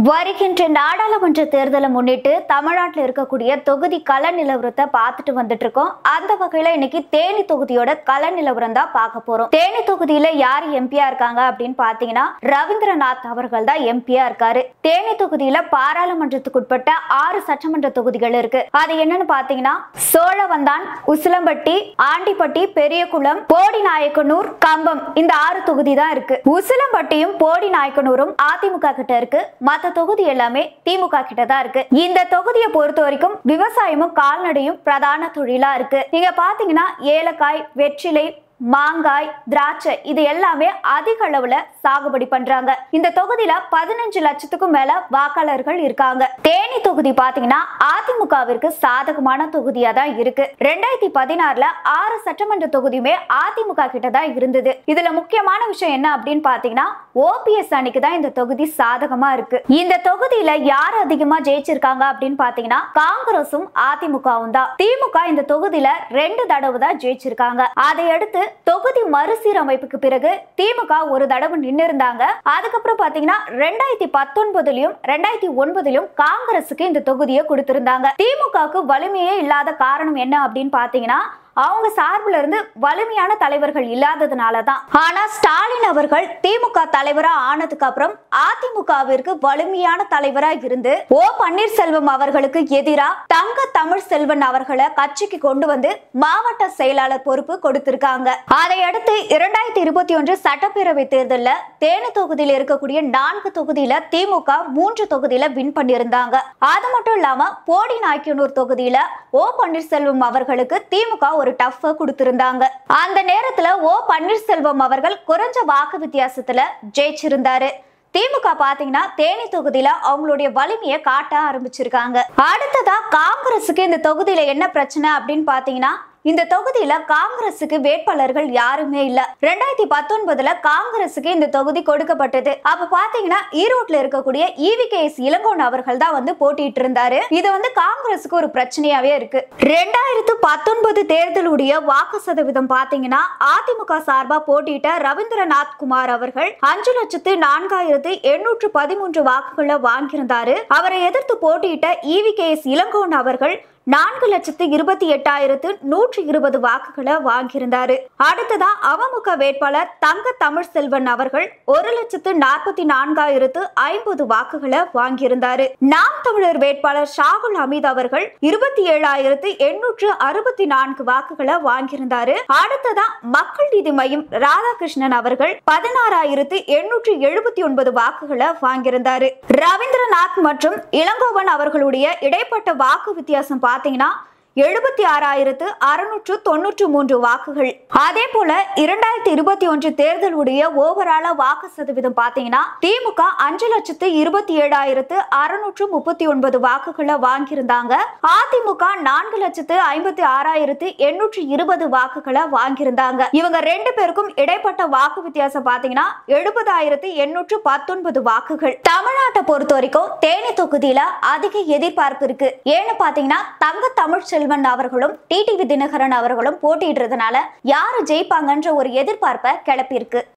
வருகின்ற நாடாளுமன்ற தேர்தலை முன்னிட்டு தமிழ்நாட்டில் இருக்கக்கூடிய தொகுதி கள நிலவரத்தை பார்த்துட்டு வந்துட்டு இருக்கோம் அந்த வகையில இன்னைக்கு தேனி தொகுதியோட கள நிலவரம் தான் பார்க்க போறோம் தேனி தொகுதியில யார் எம்பியா இருக்காங்க அப்படின்னு பாத்தீங்கன்னா ரவீந்திரநாத் அவர்கள் தான் எம்பியா இருக்காரு தேனி தொகுதியில பாராளுமன்றத்துக்குட்பட்ட ஆறு சட்டமன்ற தொகுதிகள் இருக்கு அது என்னன்னு பாத்தீங்கன்னா சோழவந்தான் உசிலம்பட்டி ஆண்டிப்பட்டி பெரியகுளம் போடி நாயக்கனூர் கம்பம் இந்த ஆறு தொகுதி தான் இருக்கு உசிலம்பட்டியும் போடி நாயக்கனூரும் அதிமுக கிட்ட இருக்கு மத்த தொகுதி எல்லாமே திமுக கிட்ட தான் இருக்கு இந்த தொகுதியை பொறுத்த வரைக்கும் விவசாயமும் கால்நடையும் பிரதான தொழிலா இருக்கு நீங்க பாத்தீங்கன்னா ஏலக்காய் வெற்றிலை மாங்காய் திராட்சை இது எல்லாமே அதிக அளவுல சாகுபடி பண்றாங்க இந்த தொகுதியில பதினஞ்சு லட்சத்துக்கும் மேல வாக்காளர்கள் இருக்காங்க தேனி தொகுதி பாத்தீங்கன்னா அதிமுகவிற்கு சாதகமான தொகுதியா தான் இருக்கு ரெண்டாயிரத்தி பதினாறுல ஆறு சட்டமன்ற தொகுதியுமே அதிமுக கிட்ட தான் இருந்தது இதுல முக்கியமான விஷயம் என்ன அப்படின்னு பாத்தீங்கன்னா ஓபிஎஸ் அணிக்கு தான் இந்த தொகுதி சாதகமா இருக்கு இந்த தொகுதியில யார் அதிகமா ஜெயிச்சிருக்காங்க அப்படின்னு பாத்தீங்கன்னா காங்கிரசும் அதிமுகவும் தான் திமுக இந்த தொகுதியில ரெண்டு தடவை தான் ஜெயிச்சிருக்காங்க அதை அடுத்து தொகுதி மறுசீரமைப்புக்கு பிறகு திமுக ஒரு தடவை நின்று இருந்தாங்க அதுக்கப்புறம் பாத்தீங்கன்னா ரெண்டாயிரத்தி பத்தொன்பதுலயும் ரெண்டாயிரத்தி ஒன்பதுலயும் காங்கிரசுக்கு இந்த தொகுதியை கொடுத்திருந்தாங்க திமுகவுக்கு வலிமையே இல்லாத காரணம் என்ன அப்படின்னு பாத்தீங்கன்னா அவங்க சார்பில் இருந்து வலிமையான தலைவர்கள் இல்லாததுனால தான் ஆனா ஸ்டாலின் அவர்கள் திமுக தலைவரா ஆனதுக்கு அப்புறம் அதிமுகவிற்கு வலிமையான தலைவரா இருந்து ஓ பன்னீர்செல்வம் அவர்களுக்கு எதிரா தங்க தமிழ் செல்வன் அவர்களை கட்சிக்கு கொண்டு வந்து மாவட்ட செயலாளர் பொறுப்பு கொடுத்திருக்காங்க அதை அடுத்து இரண்டாயிரத்தி இருபத்தி ஒன்று சட்டப்பேரவை தேர்தல்ல தேனி தொகுதியில இருக்கக்கூடிய நான்கு தொகுதியில திமுக மூன்று தொகுதியில வின் பண்ணியிருந்தாங்க அது மட்டும் இல்லாம போடி நாய்க்கனூர் தொகுதியில ஓ பன்னீர்செல்வம் அவர்களுக்கு திமுக ஒரு டஃப் கொடுத்திருந்தாங்க அந்த நேரத்துல ஓ பன்னீர்செல்வம் அவர்கள் குறைஞ்ச வாக்கு வித்தியாசத்துல ஜெயிச்சிருந்தாரு திமுக பாத்தீங்கன்னா தேனி தொகுதியில அவங்களுடைய வலிமையை காட்ட ஆரம்பிச்சிருக்காங்க அடுத்ததா காங்கிரஸுக்கு இந்த தொகுதியில என்ன பிரச்சனை அப்படின்னு பாத்தீங்கன்னா இந்த தொகுதியில காங்கிரசுக்கு வேட்பாளர்கள் யாருமே இல்ல ரெண்டாயிரத்தி பத்தொன்பதுல காங்கிரசுக்கு இந்த தொகுதி கொடுக்கப்பட்டது அப்ப பாத்தீங்கன்னா ஈரோட்ல இருக்கக்கூடிய இவிகேஎஸ் இளங்கோன் அவர்கள் தான் வந்து போட்டிட்டு இருந்தாரு இது வந்து காங்கிரசுக்கு ஒரு பிரச்சனையாவே இருக்கு ரெண்டாயிரத்து பத்தொன்பது தேர்தலுடைய வாக்கு சதவீதம் பாத்தீங்கன்னா அதிமுக சார்பா போட்டியிட்ட ரவீந்திரநாத் குமார் அவர்கள் அஞ்சு லட்சத்து நான்காயிரத்து எண்ணூற்று பதிமூன்று வாக்குகளை வாங்கியிருந்தாரு அவரை எதிர்த்து போட்டியிட்ட இவிகேஎஸ் இளங்கோன் அவர்கள் நான்கு லட்சத்து இருபத்தி எட்டாயிரத்து நூற்றி இருபது வாக்குகளை வாங்கியிருந்தாரு அடுத்ததா அமமுக வேட்பாளர் தங்க தமிழ் செல்வன் அவர்கள் ஒரு லட்சத்து நாற்பத்தி நான்காயிரத்து ஐம்பது வாக்குகளை வாங்கியிருந்தாரு நாம் தமிழர் வேட்பாளர் ஷாகுல் ஹமீத் அவர்கள் இருபத்தி ஏழாயிரத்து எண்ணூற்று அறுபத்தி நான்கு வாக்குகளை வாங்கியிருந்தாரு அடுத்ததா மக்கள் நீதி மையம் ராதாகிருஷ்ணன் அவர்கள் பதினாறாயிரத்து எண்ணூற்று எழுபத்தி ஒன்பது வாக்குகளை வாங்கியிருந்தாரு ரவீந்திரநாத் மற்றும் இளங்கோவன் அவர்களுடைய இடைப்பட்ட வாக்கு வித்தியாசம் பாத்தீங்கன்னா எழுபத்தி ஆறாயிரத்து அறுநூற்று தொண்ணூற்று மூன்று வாக்குகள் அதே போல இரண்டாயிரத்தி இருபத்தி ஒன்று தேர்தலுடைய ஓவரால வாக்கு சதவீதம் பாத்தீங்கன்னா திமுக அஞ்சு லட்சத்து இருபத்தி ஏழாயிரத்து அறுநூற்று முப்பத்தி ஒன்பது வாக்குகளை வாங்கியிருந்தாங்க அதிமுக நான்கு லட்சத்து ஐம்பத்தி ஆறாயிரத்து எண்ணூற்று இருபது வாக்குகளை வாங்கியிருந்தாங்க இவங்க ரெண்டு பேருக்கும் இடைப்பட்ட வாக்கு வித்தியாசம் பாத்தீங்கன்னா எழுபதாயிரத்து எண்ணூற்று பத்தொன்பது வாக்குகள் தமிழ்நாட்டை பொறுத்த வரைக்கும் தேனி தொகுதியில அதிக எதிர்பார்ப்பு இருக்கு ஏன்னு பாத்தீங்கன்னா தங்க தமிழ் செல்வன் அவர்களும் டிடிவி தினகரன் அவர்களும் போட்டியிடுறதுனால யாரு ஜெயிப்பாங்கன்ற ஒரு எதிர்பார்ப்பை கிளப்பியிருக்கு